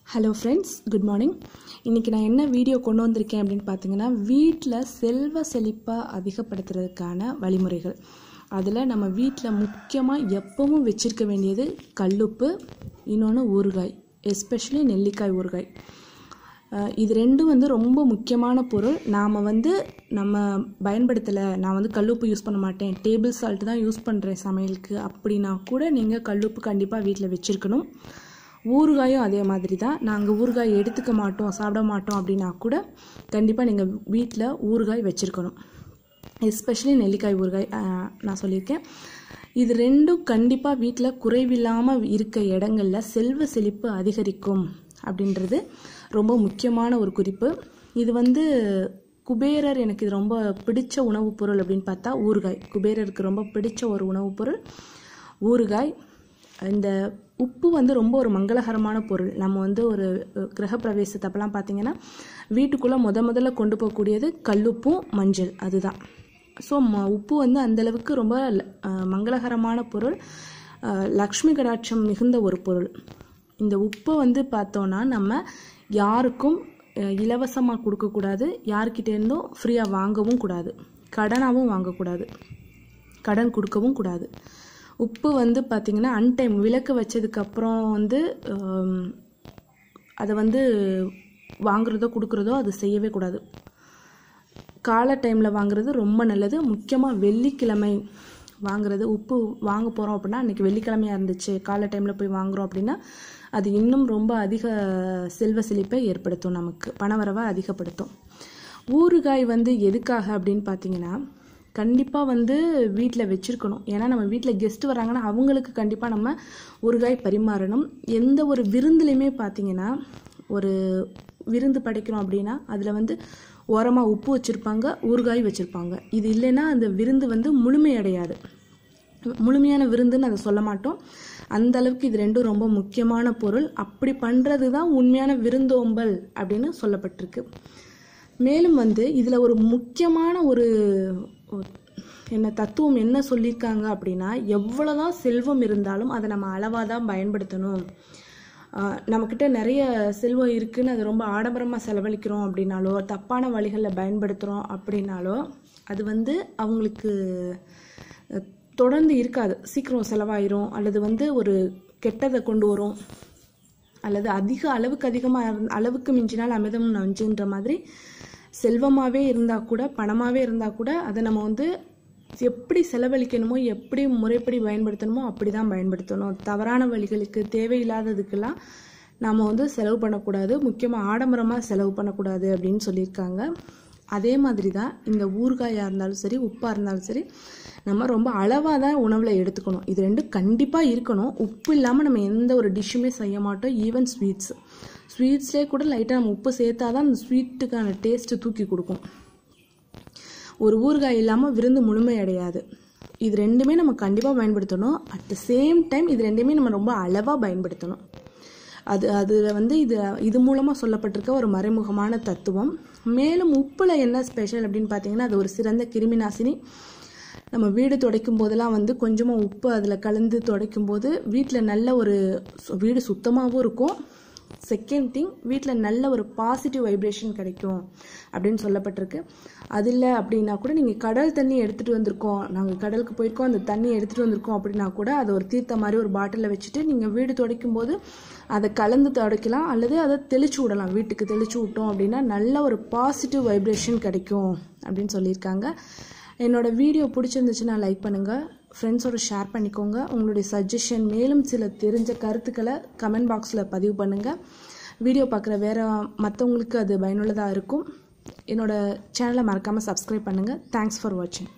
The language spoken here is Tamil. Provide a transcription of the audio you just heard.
ஹலோ ஃப்ரெண்ட்ஸ் குட் மார்னிங் இன்றைக்கி நான் என்ன வீடியோ கொண்டு வந்திருக்கேன் அப்படின்னு பார்த்தீங்கன்னா வீட்டில் செல்வ செழிப்பாக அதிகப்படுத்துறதுக்கான வழிமுறைகள் அதில் நம்ம வீட்டில் முக்கியமாக எப்பவும் வச்சிருக்க வேண்டியது கல்லுப்பு இன்னொன்று ஊறுகாய் எஸ்பெஷலி நெல்லிக்காய் ஊறுகாய் அஹ் இது ரெண்டும் வந்து ரொம்ப முக்கியமான பொருள் நாம் வந்து நம்ம பயன்படுத்தலை நான் வந்து கல்லுப்பு யூஸ் பண்ண மாட்டேன் டேபிள் சால்ட் தான் யூஸ் பண்ணுறேன் சமையலுக்கு அப்படின்னா கூட நீங்கள் கல்லுப்பு கண்டிப்பாக வீட்டில் வச்சுருக்கணும் ஊறுகாயும் அதே மாதிரி தான் நாங்கள் ஊறுகாய் எடுத்துக்க மாட்டோம் சாப்பிட மாட்டோம் அப்படின்னா கூட கண்டிப்பாக நீங்கள் வீட்டில் ஊறுகாய் வச்சுருக்கணும் எஸ்பெஷலி நெல்லிக்காய் ஊறுகாய் அஹ், நான் சொல்லியிருக்கேன் இது ரெண்டும் கண்டிப்பாக வீட்டில் குறைவில்லாமல் இருக்க இடங்களில் செல்வ செழிப்பு அதிகரிக்கும் அப்படின்றது ரொம்ப முக்கியமான ஒரு குறிப்பு இது வந்து குபேரர் எனக்கு இது ரொம்ப பிடிச்ச உணவுப் பொருள் அப்படின்னு பார்த்தா ஊறுகாய் குபேரருக்கு ரொம்ப பிடிச்ச ஒரு உணவுப் பொருள் ஊறுகாய் இந்த உப்பு வந்து ரொம்ப ஒரு மங்களகரமான பொருள் நம்ம வந்து ஒரு அஹ், கிரகப்பிரவேசத்தை அப்பெல்லாம் பார்த்தீங்கன்னா வீட்டுக்குள்ளே முத முதல்ல கொண்டு போகக்கூடியது கல்லுப்பும் மஞ்சள் அதுதான் ஸோ ம உப்பு வந்து அந்தளவுக்கு ரொம்ப ல- அஹ், மங்களகரமான பொருள் அஹ், லக்ஷ்மி கடாட்சம் மிகுந்த ஒரு பொருள் இந்த உப்பை வந்து பார்த்தோன்னா நம்ம யாருக்கும் இலவசமாக கொடுக்கக்கூடாது யார்கிட்ட இருந்தும் ஃப்ரீயாக வாங்கவும் கூடாது கடனாகவும் வாங்கக்கூடாது கடன் கொடுக்கவும் கூடாது உப்பு வந்து பார்த்திங்கன்னா அன்டைம் விளக்கு வச்சதுக்கப்புறம் வந்து ஆம், அதை வந்து வாங்குறதோ கொடுக்குறதோ அது செய்யவே கூடாது காலை டைமில் வாங்குறது ரொம்ப நல்லது முக்கியமாக வெள்ளிக்கிழமை வாங்குறது உப்பு வாங்க போகிறோம் அப்படின்னா அன்றைக்கி வெள்ளிக்கிழமையாக இருந்துச்சு காலை டைமில் போய் வாங்குறோம் அப்படின்னா அது இன்னும் ரொம்ப அதிக செல்வ செழிப்பை ஏற்படுத்தும் நமக்கு பணவரவை அதிகப்படுத்தும் ஊறுகாய் வந்து எதுக்காக அப்படின்னு பார்த்தீங்கன்னா கண்டிப்பாக வந்து வீட்டில் வச்சுருக்கணும் ஏன்னா நம்ம வீட்டில் கெஸ்ட் வராங்கன்னா அவங்களுக்கு கண்டிப்பாக நம்ம ஊறுகாய் பரிமாறணும் எந்த ஒரு விருந்துலையுமே பார்த்தீங்கன்னா ஒரு விருந்து படைக்கிறோம் அப்படின்னா அதில் வந்து ஓரமாக உப்பு வச்சுருப்பாங்க ஊறுகாய் வச்சுருப்பாங்க இது இல்லைன்னா அந்த விருந்து வந்து முழுமையடையாது முழுமையான விருந்துன்னு அதை சொல்ல மாட்டோம் அந்த அளவுக்கு இது ரெண்டும் ரொம்ப முக்கியமான பொருள் அப்படி பண்ணுறது தான் உண்மையான விருந்தோம்பல் அப்படின்னு சொல்லப்பட்டிருக்கு மேலும் வந்து இதில் ஒரு முக்கியமான ஒரு ஒரு என்ன தத்துவம் என்ன சொல்லியிருக்காங்க அப்படின்னா எவ்வளோதான் செல்வம் இருந்தாலும் அதை நம்ம அளவாக தான் பயன்படுத்தணும் ஆஹ் நம்மக்கிட்ட நிறைய செல்வம் இருக்குன்னு அது ரொம்ப ஆடம்பரமாக செலவழிக்கிறோம் அப்படின்னாலோ தப்பான வழிகளில் பயன்படுத்துகிறோம் அப்படின்னாலோ அது வந்து அவங்களுக்கு அஹ், தொடர்ந்து இருக்காது சீக்கிரம் செலவாயிரும் அல்லது வந்து ஒரு கெட்டதை கொண்டு வரும் அல்லது அதிக அளவுக்கு அதிகமாக அளவுக்கு மிஞ்சினால் அமிர்தம் நஞ்சுன்ற மாதிரி செல்வமாகவே இருந்தால் கூட பணமாகவே இருந்தால் கூட அதை நம்ம வந்து எப்படி செலவழிக்கணுமோ எப்படி முறைப்படி பயன்படுத்தணுமோ அப்படி தான் பயன்படுத்தணும் தவறான வழிகளுக்கு தேவையில்லாததுக்கெல்லாம் நாம் வந்து செலவு பண்ணக்கூடாது முக்கியமாக ஆடம்பரமாக செலவு பண்ணக்கூடாது அப்படின்னு சொல்லியிருக்காங்க அதே மாதிரி தான் இந்த ஊறுகாயாக இருந்தாலும் சரி உப்பாக இருந்தாலும் சரி நம்ம ரொம்ப அளவாக தான் உணவில் எடுத்துக்கணும் இது ரெண்டும் கண்டிப்பாக இருக்கணும் உப்பு இல்லாமல் நம்ம எந்த ஒரு டிஷ்ஷுமே செய்ய மாட்டோம் ஈவன் ஸ்வீட்ஸ் ஸ்வீட்ஸ்லேயே கூட லைட்டாக நம்ம உப்பு சேர்த்தா தான் அந்த ஸ்வீட்டுக்கான டேஸ்ட்டு தூக்கி கொடுக்கும் ஒரு ஊறுகாய் இல்லாமல் விருந்து முழுமை அடையாது இது ரெண்டுமே நம்ம கண்டிப்பாக பயன்படுத்தணும் அட் த சேம் டைம் இது ரெண்டுமே நம்ம ரொம்ப அளவாக பயன்படுத்தணும் அது அதில் வந்து இது இது மூலமாக சொல்லப்பட்டிருக்க ஒரு மறைமுகமான தத்துவம் மேலும் உப்பில் என்ன ஸ்பெஷல் அப்படின்னு பார்த்தீங்கன்னா அது ஒரு சிறந்த கிருமி நாசினி நம்ம வீடு துடைக்கும் போதெல்லாம் வந்து கொஞ்சமாக உப்பு அதில் கலந்து துடைக்கும் போது வீட்டில் நல்ல ஒரு சு- வீடு சுத்தமாகவும் இருக்கும் செகண்ட் திங் வீட்டில் நல்ல ஒரு பாசிட்டிவ் வைப்ரேஷன் கிடைக்கும் அப்படின்னு சொல்லப்பட்டிருக்கு அது இல்லை அப்படின்னா கூட நீங்கள் கடல் தண்ணி எடுத்துகிட்டு வந்திருக்கோம் நாங்கள் கடலுக்கு போயிருக்கோம் அந்த தண்ணி எடுத்துகிட்டு வந்திருக்கோம் அப்படின்னா கூட அதை ஒரு தீர்த்த மாதிரி ஒரு பாட்டிலில் வச்சுட்டு நீங்கள் வீடு துடைக்கும் போது அதை கலந்து துடைக்கலாம் அல்லது அதை தெளிச்சு விடலாம் வீட்டுக்கு தெளிச்சு விட்டோம் அப்படின்னா நல்ல ஒரு பாசிட்டிவ் வைப்ரேஷன் கிடைக்கும் அப்படின்னு சொல்லியிருக்காங்க என்னோட வீடியோ பிடிச்சிருந்துச்சுன்னா லைக் பண்ணுங்கள் ஃப்ரெண்ட்ஸோட ஷேர் பண்ணிக்கோங்க உங்களுடைய சஜஷன் மேலும் சில தெரிஞ்ச கருத்துக்களை கமெண்ட் பாக்ஸில் பதிவு பண்ணுங்கள் வீடியோ பார்க்குற வேறு மற்றவங்களுக்கு அது பயனுள்ளதாக இருக்கும் என்னோட சேனலை மறக்காமல் சப்ஸ்கிரைப் பண்ணுங்கள் தேங்க்ஸ் ஃபார் வாட்சிங்